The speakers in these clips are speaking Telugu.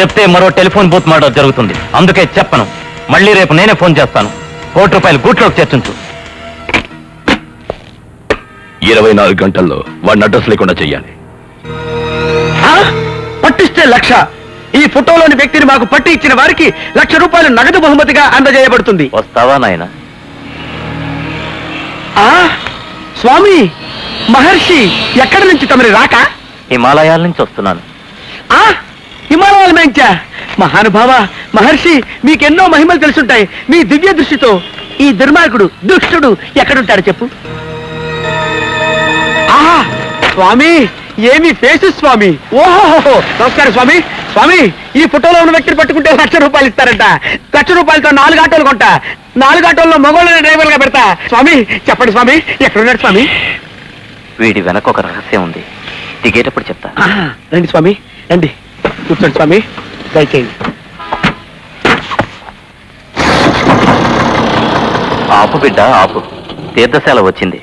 చెప్తే మరో టెలిఫోన్ బూత్ మర్డర్ జరుగుతుంది అందుకే చెప్పను మళ్ళీ రేపు నేనే ఫోన్ చేస్తాను కోటి రూపాయలు గూట్లోకి చేర్చుంచు ఇరవై నాలుగు గంటల్లో వాడిని అడ్రస్ లేకుండా చెయ్యాలి ఆ? పట్టిస్తే లక్ష ఈ ఫోటోలోని వ్యక్తిని మాకు పట్టి ఇచ్చిన వారికి లక్ష రూపాయలు నగదు బహుమతిగా అందజేయబడుతుంది వస్తావా నాయన ఆ స్వామి మహర్షి ఎక్కడి నుంచి తమరి రాక హిమాలయాల నుంచి వస్తున్నాను ఆ హిమాలయాల మేంచా మహానుభావ మహర్షి మీకెన్నో మహిమలు తెలుసుంటాయి మీ దివ్య దృష్టితో ఈ దుర్మార్గుడు దుష్టుడు ఎక్కడుంటాడు చెప్పు ఆహా స్వామి ఏమి ఫేసు స్వామి ఓహో నమస్కారం స్వామి స్వామి ఈ ఫోటోలో ఉన్న వ్యక్తిని పట్టుకుంటే లక్ష రూపాయలు ఇస్తారంట లక్ష రూపాయలతో నాలుగు ఆటోలు కొంటా నాలుగు ఆటోల్లో మగవాళ్ళని డ్రైవర్ గా పెడతా స్వామి చెప్పండి స్వామి ఎక్కడున్నాడు స్వామి వీడి వెనక ఒక రహస్యం ఉంది దిగేటప్పుడు చెప్తా ఆహా, రండి స్వామి రండి కూర్చోండి స్వామి దయచేయండి ఆపు బిడ్డ ఆపు తీర్థశాల వచ్చింది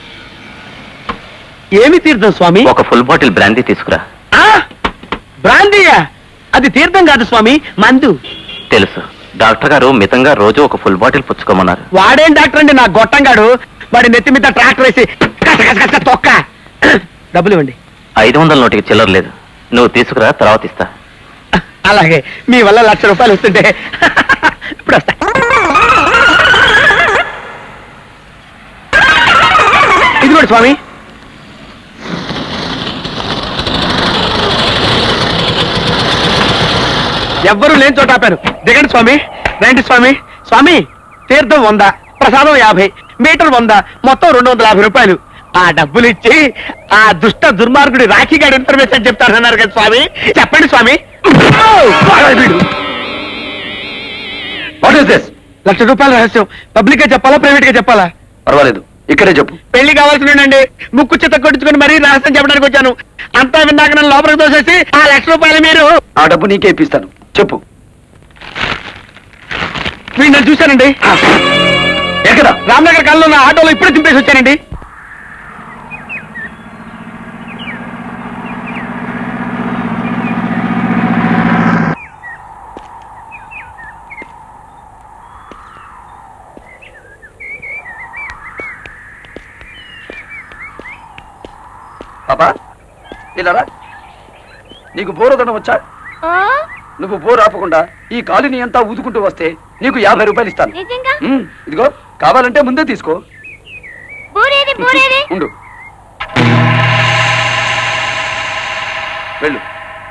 ఏమి తీర్థం స్వామి ఒక ఫుల్ బాటిల్ బ్రాందీ తీసుకురా ఆ బ్రాందీయా అది తీర్థం కాదు స్వామి మందు తెలుసు డాక్టర్ గారు మితంగా రోజు ఒక ఫుల్ బాటిల్ పుచ్చుకోమన్నారు వాడేం డాక్టర్ అండి నా గొట్టంగాడు వాడి నెత్తి మీద ట్రాక్టర్ వేసి కస కస కస తొక్క డబ్బులు ఇవ్వండి ఐదు వందల నోటికి చిల్లర లేదు నువ్వు తీసుకురా తర్వాత ఇస్తా అలాగే మీ వల్ల లక్ష రూపాయలు వస్తుంటే ఇప్పుడు వస్తా ఇది కూడా స్వామి ఎవ్వరూ లేని చోట ఆపారు దిగండి స్వామి రండి స్వామి స్వామి తీర్థం వంద ప్రసాదం యాభై మీటర్ వంద మొత్తం రెండు వందల యాభై రూపాయలు ఆ డబ్బులు ఇచ్చి ఆ దుష్ట దుర్మార్గుడి రాఖీ గారి ఇన్ఫర్మేషన్ చెప్తారన్నారు కదా స్వామి చెప్పండి స్వామి వాడు వీడు. వాట్ ఇస్ దిస్ లక్ష రూపాయల రహస్యం పబ్లిక్ గా చెప్పాలా ప్రైవేట్ గా చెప్పాలా పర్వాలేదు ఇక్కడే చెప్పు పెళ్లి కావాల్సిన ముక్కు చిత్త కొట్టించుకుని మరీ రహస్యం చెప్పడానికి వచ్చాను అంతా విన్నాక నన్ను లోపలికి తోసేసి ఆ లక్ష రూపాయలు మీరు ఆ డబ్బు నీకే ఇప్పిస్తాను చెప్పు మీరు నన్ను చూశానండి ఎక్కడ రామ్నగర్ కాలంలో నా ఆటోలో ఇప్పుడే దింపేసి వచ్చానండి పాపా ఇలా రా. నీకు బోరదనం వచ్చా నువ్వు బోర్ ఆపకుండా ఈ కాలుని అంతా ఊదుకుంటూ వస్తే నీకు యాభై రూపాయలు ఇస్తాను నిజంగా ఉమ్, ఇదిగో కావాలంటే ముందే తీసుకో బూరేది బూరేది ఉండు వెళ్ళు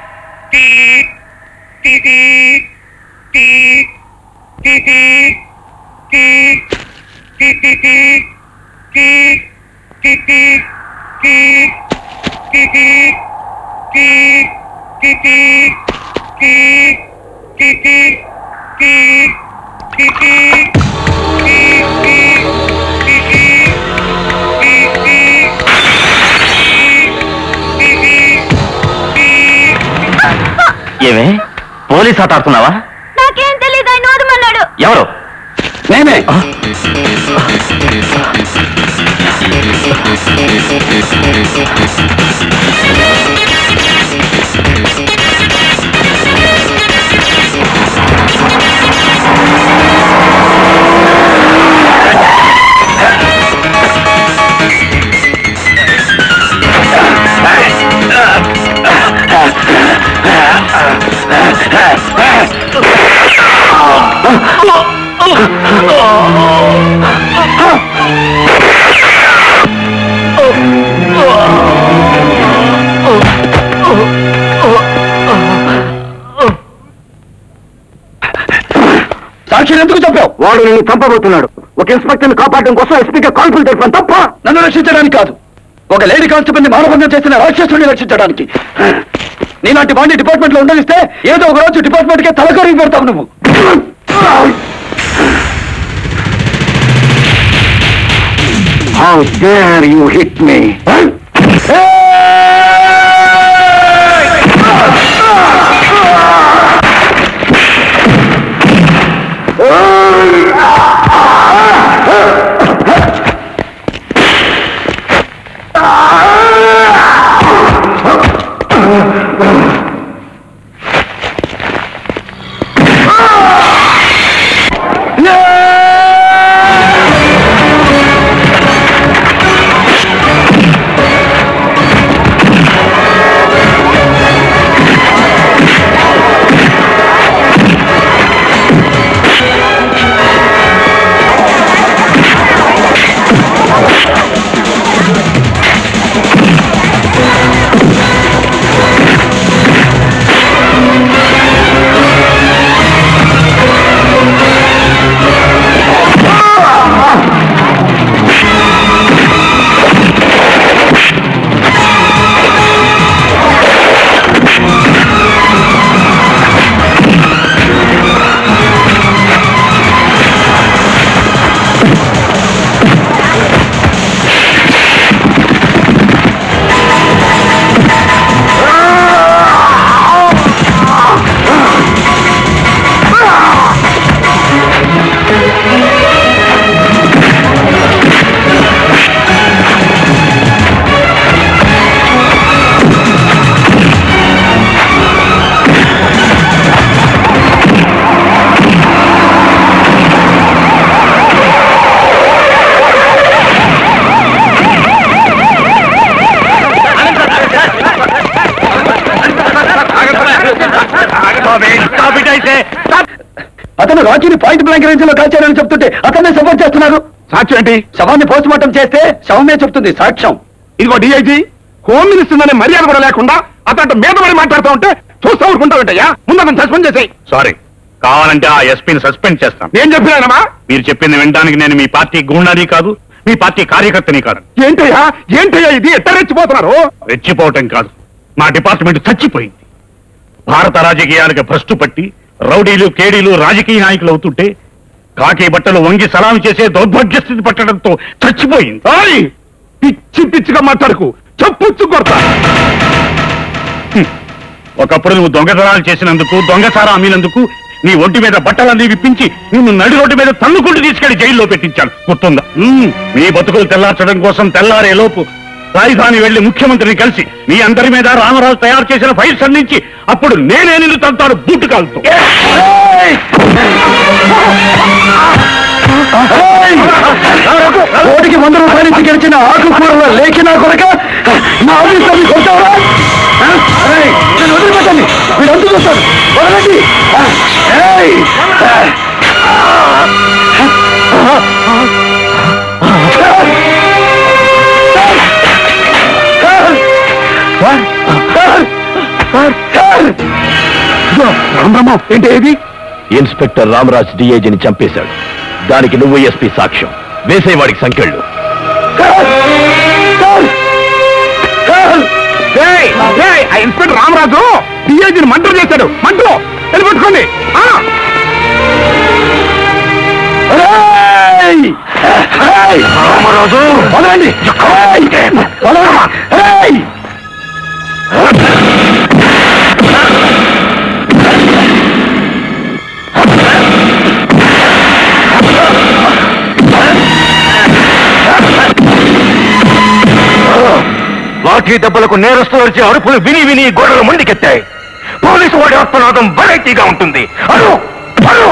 ఏమే పోలీస్ ఆట ఆడుతున్నావా నాకేం తెలియదు ఆయన ఓదమన్నాడు ఎవరు నేనే సాక్షి ఎందుకు చెప్పావు వాడు నిన్ను చంపబోతున్నాడు ఒక ఇన్స్పెక్టర్ ని కాపాడడం కోసం ఎస్పీగా కాల్పులు తెలిపాను తప్ప నన్ను రక్షించడానికి కాదు ఒక లేడీ కానిస్టేబుల్ ని మానభంగం చేసిన రాక్షసుని రక్షించడానికి నీలాంటి వాడిని డిపార్ట్మెంట్ లో ఉండనిస్తే ఏదో ఒక రోజు డిపార్ట్మెంట్ కే తలకరికి పెడతావు నువ్వు How dare you hit me? అతను రాకీని పాయింట్ బ్లాంక్ రేంజ్ లో కాల్చారని చెప్తుంటే అతన్నే సపోర్ట్ చేస్తున్నారు సాక్ష్యం ఏంటి శవాన్ని పోస్ట్ మార్టం చేస్తే శవమే చెప్తుంది సాక్ష్యం ఇదిగో డిఐజీ హోమ్ మినిస్టర్ అనే మర్యాద కూడా లేకుండా అతను మీద పడి మాట్లాడుతూ ఉంటే చూస్తూ ఊరుకుంటావుంటయ్యా ముందు అతను సస్పెండ్ చేసేయి సారీ కావాలంటే ఆ ఎస్పీని సస్పెండ్ చేస్తాను నేను చెప్పినానమ్మా మీరు చెప్పింది వినడానికి నేను మీ పార్టీ గూండాని కాదు మీ పార్టీ కార్యకర్తని కాదు ఏంటయ్యా ఏంటయ్యా ఇది ఎట్ట రెచ్చిపోతున్నారు రెచ్చిపోవటం కాదు మా డిపార్ట్మెంట్ చచ్చిపోయింది భారత రాజకీయాలకు భ్రష్టు పట్టి రౌడీలు కేడీలు రాజకీయ నాయకులు అవుతుంటే కాకి బట్టలు వంగి సలాం చేసే దౌర్భాగ్య స్థితి పట్టడంతో చచ్చిపోయింది ఓయ్! పిచ్చి పిచ్చిగా మాట్లాడుకు చెప్పుచ్చు కొడతా హ్మ్. ఒకప్పుడు నువ్వు దొంగతనాలు చేసినందుకు దొంగసారా అమ్మినందుకు నీ ఒంటి మీద బట్టలన్నీ విప్పించి నిన్ను నడి రోడ్డు మీద తన్నుకుంటూ తీసుకెళ్లి జైల్లో పెట్టించాను గుర్తుందా హ్మ్. మీ బతుకులు తెల్లార్చడం కోసం తెల్లారే లోపు రాజధాని వెళ్లి ముఖ్యమంత్రిని కలిసి మీ అందరి మీద రామరాజు తయారు చేసిన ఫైల్స్ అందించి అప్పుడు నేనే నిన్ను తంతాడు బూటు కాలుతూ కోటికి వంద రూపాయలు ఇచ్చి గెలిచిన ఆకుకూరల లేఖినా కొరక నా ఆఫీసర్ని కొట్టావరా ఆ? అరేయ్, నన్ను వదిలిపెట్టండి మీరు అంతు చూస్తారు వదలండి ఆ, ఏయ్! రామబ్రహ్మం ఏంటి ఇది ఇన్స్పెక్టర్ రామరాజ్ డిఐజీని చంపేశాడు దానికి నువ్వు ఎస్పీ సాక్ష్యం వేసేవాడికి సంఖ్యళ్ళు ఏయ్, ఏయ్, ఆ ఇన్స్పెక్టర్ రామరాజు డిఐజీని మంటలు చేశాడు మంటలు వెళ్ళి పట్టుకోండి ఆ! ఏయ్! ఏయ్! రామరాజు వదలండి ఏయ్! వదలండి ఏయ్! లాఠీ దెబ్బలకు నేరస్తులు వచ్చే అరుపులు విని విని గోడలు మండికెత్తాయి పోలీసు వాడి ఆత్మనాదం వెరైటీగా ఉంటుంది అరు అరు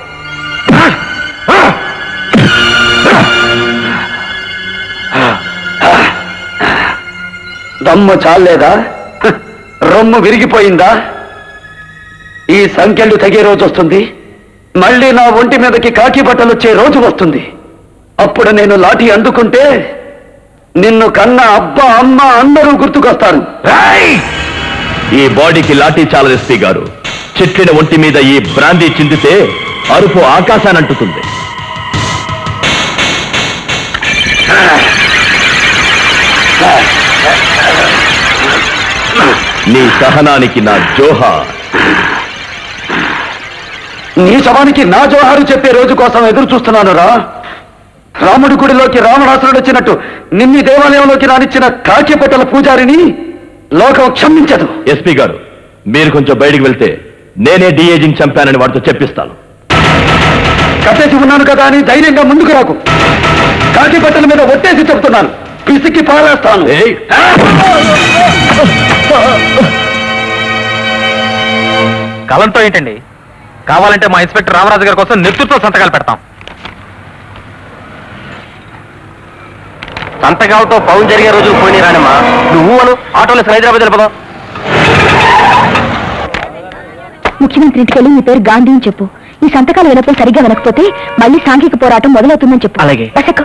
దమ్ము చాలేదా హ, రొమ్ము విరిగిపోయిందా ఈ సంఖ్యలు తెగే రోజు వస్తుంది మళ్ళీ నా ఒంటి మీదకి కాకి బట్టలు వచ్చే రోజు వస్తుంది అప్పుడు నేను లాఠీ అందుకుంటే నిన్ను కన్న అబ్బ అమ్మ అందరూ గుర్తుకొస్తారు ఈ బాడీకి లాఠీ చాలా ఎస్పీ గారు చెట్లిన ఒంటి మీద ఈ బ్రాందీ చిందితే అరుపు ఆకాశానంటుతుంది నీ సహనానికి నా జోహా నీ శవానికి నా జోహారు చెప్పే రోజు కోసం ఎదురు చూస్తున్నాను రా రాముడి గుడిలోకి రావణాసురుడు వచ్చినట్టు నిన్ని దేవాలయంలోకి రానిచ్చిన కాకిపట్టల పూజారిని లోకం క్షమించదు ఎస్పీ గారు మీరు కొంచెం బయటికి వెళ్తే నేనే డిఏజింగ్ చంపానని వాడితో చెప్పిస్తాను కట్టేసి ఉన్నాను కదా అని ధైర్యంగా ముందుకు రాకు కాకిపట్టల మీద ఒట్టేసి చెప్తున్నాను పిసికి పారేస్తాను ఏయ్! కలంతో ఏంటండి కావాలంటే మా ఇన్స్పెక్టర్ రామరాజు గారి కోసం నెత్తుతో సంతకాలు పెడతాం సంతకాలతో పౌన్ జరిగే రోజులు పోయినాయి రానమ్మా నువ్వు అను ఆటోలో హైదరాబాద్ వెళ్ళిపోదాం ముఖ్యమంత్రి ఇంటికి వెళ్ళి మీ పేరు గాంధీ అని చెప్పు ఈ సంతకాలు వినప్పుడు సరిగ్గా వినకపోతే మళ్ళీ సాంఘిక పోరాటం మొదలవుతుందని చెప్పు అలాగే. బసకు.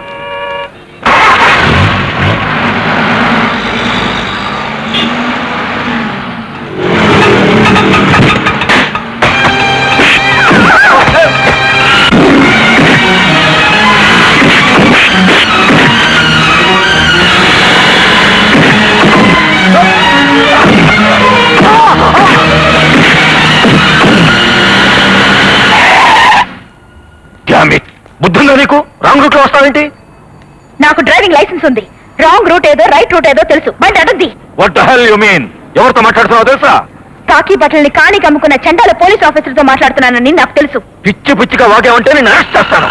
బుద్ధుందా నీకు రాంగ్ రూట్ లో వస్తావేంటి నాకు డ్రైవింగ్ లైసెన్స్ ఉంది రాంగ్ రూట్ ఏదో రైట్ రూట్ ఏదో తెలుసు బండి అడద్ది వాట్ హెల్ యు మీన్ ఎవరితో మాట్లాడుతున్నావు తెలుసా కాకి బట్టల్ని కాణికి అమ్ముకున్న చండాల పోలీస్ ఆఫీసర్తో మాట్లాడుతున్నానని నాకు తెలుసు పిచ్చి పిచ్చిగా వాగావంటే నేను అరెస్ట్ చేస్తాను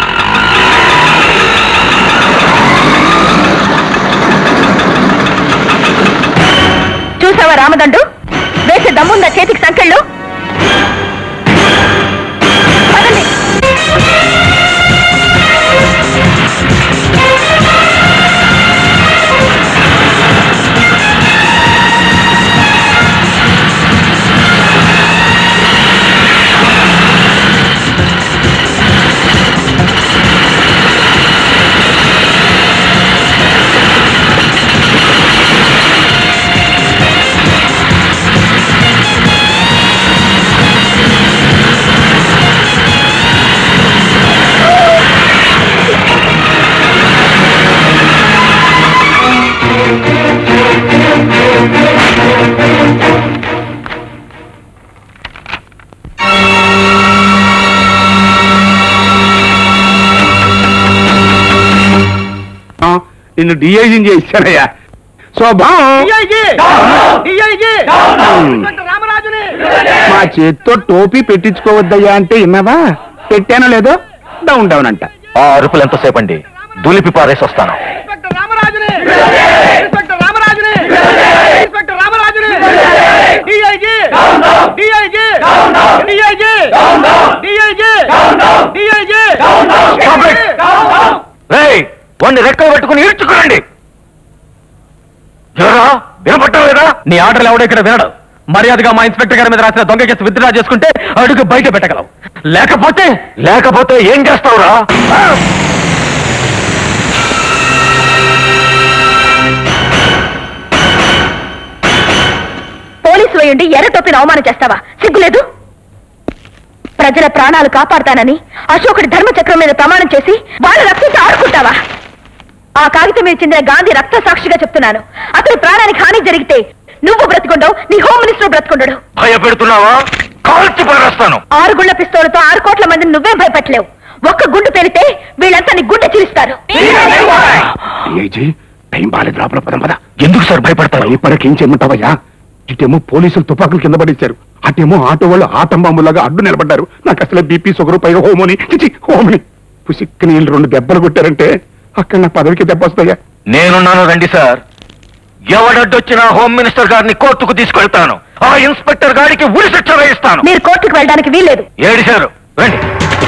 చూసావా రామదండు వేసే దమ్ముందా చేతికి సంకెళ్ళు పదండి. నిన్ను డిఐజీని చేశానయ్యా శోభం మా చేత్తో టోపీ పెట్టించుకోవద్దయ్యా అంటే విన్నావా పెట్టానో లేదో డౌన్ డౌన్ అంట ఆ అరుపులు ఎంతసేపు అండి దులిపి పారేసి వస్తాను రేయ్ వాడిని రెక్కలు పట్టుకుని ఈడ్చుకోండి ఎవరా వినపట్టం లేదా నీ ఆర్డర్లు ఎవడో ఇక్కడ వినడు మర్యాదగా మా ఇన్స్పెక్టర్ గారి మీద రాసిన దొంగ కేసు విత్డ్రా చేసుకుంటే అడుగు బయట పెట్టగలవు లేకపోతే లేకపోతే ఏం చేస్తావురా పోలీసు వేయండి ఎర్ర టోపీని అవమానం చేస్తావా సిగ్గులేదు ప్రజల ప్రాణాలు కాపాడతానని అశోకుడి ధర్మచక్రం మీద ప్రమాణం చేసి వాళ్ళు రక్షించి ఆడుకుంటావా ఆ కాగితం మీద చెందిన గాంధీ రక్త సాక్షిగా చెప్తున్నాను అతని ప్రాణానికి హాని జరిగితే నువ్వు బ్రతుకుండవు నీ హోమ్ మినిస్టర్ బ్రతుకుండడు భయపెడుతున్నావా కాల్చి పారేస్తాను ఆరు గుండ్ల పిస్తోలతో ఆరు కోట్ల మందిని నువ్వే భయపెట్టలేవు ఒక్క గుండు పేలితే వీళ్ళంతా నీ గుండె చిరుస్తారు డిఐజీ టైం బాగాలేదు లోపల పదం పద ఎందుకు సార్ భయపడతారు భయపడక ఏం చేయమంటావయ్యా ఇటేమో పోలీసులు తుపాకులు కింద పడేశారు అటేమో ఆటో వాళ్ళు ఆటం బాంబులాగా అడ్డు నిలబడ్డారు నాకు అసలు బీపీ షుగర్ పైగా హోమోని చిచి హోమని పుసిక్కి నీళ్ళు రెండు దెబ్బలు కొట్టారంటే అక్కడ నా పదవికి దెబ్బ వస్తాయా నేనున్నాను రండి సార్ ఎవడడ్డొచ్చినా హోమ్ మినిస్టర్ గారిని కోర్టుకు తీసుకెళ్తాను ఆ ఇన్స్పెక్టర్ గారికి ఉరి శిక్ష వేయిస్తాను మీరు కోర్టుకు వెళ్ళడానికి వీల్లేదు ఏడిశారు రండి